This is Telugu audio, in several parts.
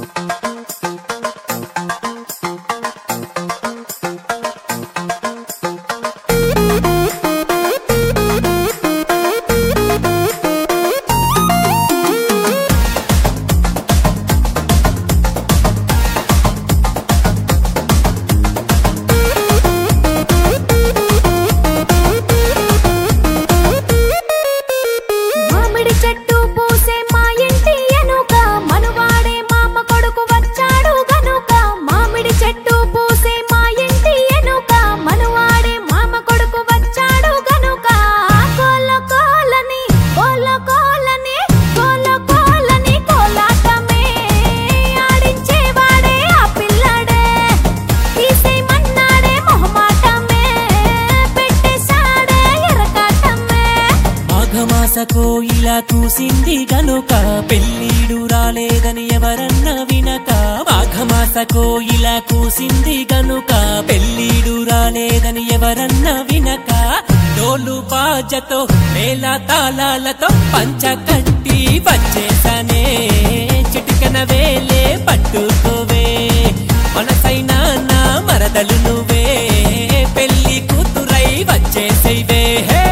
మామిడి చెట్టు పూసే మా ఇంటి ఎనుక మనువాడే మామ కొడుకు వచ్చాడు గనుక మామిడి చెట్టు పూసే మా ఇంటి ఎనుక మనువాడే మామ కొడుకు వచ్చాడు గనుక కోల కోలని కోల కోలని కోల కోలని కోలాటమే ఆడించేవాడే ఆ పిల్లడే తీసేయమన్నాడే మొహమాటమే పెట్టేశాడే ఎరకాటమే మాఘమాసకో ఇలా కూసింది గనుక పెళ్ళీడు రాలేదని ఎవరన్న వినక మాఘమాసకో ఇలా కూసింది గనుక పెళ్ళీడు రాలేదని ఎవరన్న వినక డోలు బాజతో మేళ తాళాలతో పంచ కట్టి వచ్చేసానే చిటికన వేలే పట్టుకోవే మనసైనా నా మరదలు నువ్వే పెళ్లి కూతురై వచ్చేసేవే హే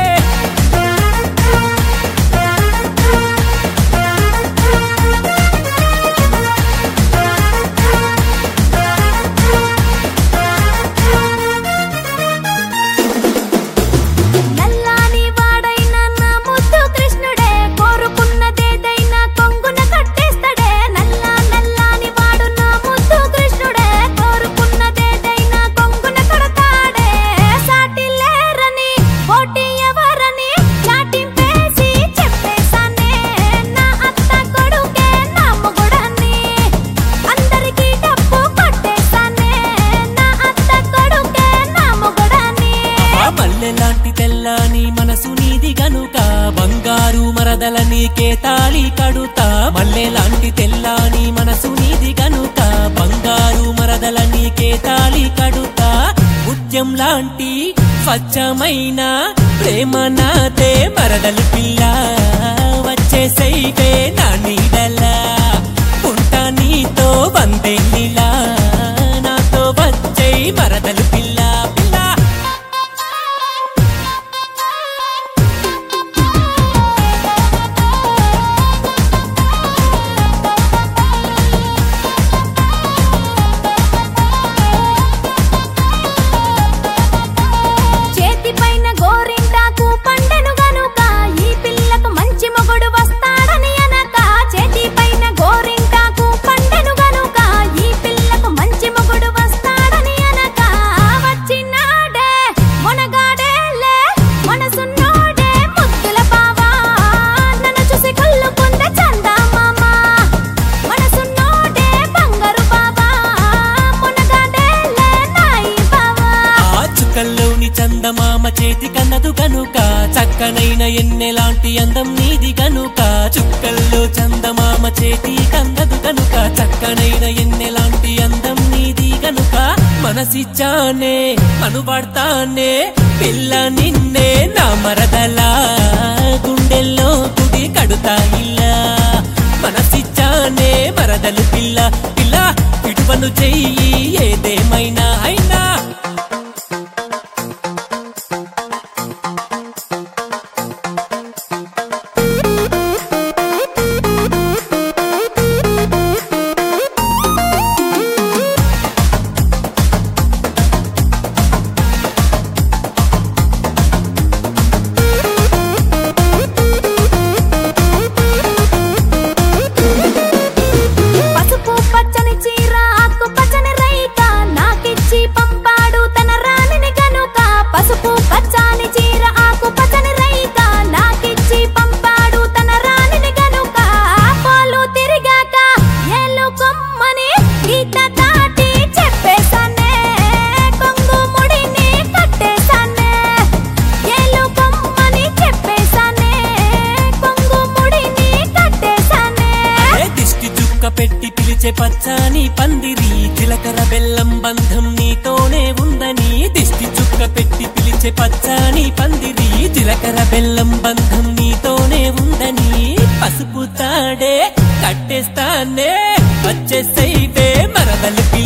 నల్లాని వాడైన నా ముద్దు కృష్ణుడే కోరుకున్నదేదైనా కొంగున కట్టేస్తాడే నల్లా నల్లాని వాడు నా ముద్దు కృష్ణుడే కోరుకున్నదేదైనా కొంగున కడతాడే సాటి లేరని పోటీ ఎవరని చాటింపేసి చెప్పేశానే నా అత్త కొడుకే నా మొగుడని అందరికీ డబ్బు కొట్టేశానే నా అత్త కొడుకే నా మొగుడని ఆ మల్లె లాంటి తెల్లని మనసు నీది గనుక బంగారు మరదల నీకే తాళి కడుతా మల్లె లాంటి తెల్లని మనసు నీది గనుక బంగారు మరదల నీకే తాళి కడుతా ముత్యం లాంటి స్వచ్ఛమైన ప్రేమ నాదే మరదలు పిల్ల వచ్చేసైవే నా నీడలా ఉంటా నీతో వందేళ్ళిలా నాతో వచ్చేయ్ మరదలు పిల్ల పిల్ల చేతి పైన గోరింటాకు పండెను గనుక ఈ పిల్లకు మంచి మొగుడు వస్తాడని అనక చేతి పైన గోరింటాకు పండెను గనుక ఈ పిల్లకు మంచి మొగుడు వస్తాడని అనక వచ్చినాడే మొనగాడేలే మనసున్నోడే ముద్దుల బావా నన్ను చూసి కళ్ళు పొందే చందమామ మనసున్నోడే బంగారు బావా మొనగాడేలే నాయి బావా ఆ చుక్కల్లోని చందమామ చేతి కన్నదు గనుక చక్కనైన ఎన్నెలాంటి అందం నీది గనుక చుక్కల్లో చందమామ చేతి కందదు గనుక చక్కనైన ఎన్నెలాంటి అందం నీది గనుక మనసిచ్చానే మనుపడతానే పిల్ల నిన్నే నా మరదలా గుండెల్లో గుడి కడుతా ఇలా మనసిచ్చానే మరదలు పిల్ల పిల్ల ఇటువను చెయ్యి ఏదేమైనా అయినా పసుపు పచ్చని చీర ఆకు పచ్చని రైక నాకిచ్చి పంపాడు తన రాణిని గనుక పసుపు పచ్చని చీర ఆకు పచ్చని రైక నాకిచ్చి పంపాడు తన రాణిని గనుక పాలు తిరిగాక ఏళ్ళు కొమ్మని గీత దాటి చెప్పేశానే కొంగు ముడిని కట్టేశానే ఏళ్ళు కొమ్మని చెప్పేశానే కొంగు ముడిని కట్టేశానే ఏ దిష్టి చుక్క పెట్టి పిలిచే పచ్చని పందిరి చిలకర బెల్లం బంధం నీతోనే ఉందని దిష్టి చుక్క పెట్టి పిలిచే పంచే పచ్చని పందిరి జీలకర్ర బెల్లం బంధం నీతోనే ఉందని పసుపు తాడే కట్టేస్తానే వచ్చేసైతే మరదలికి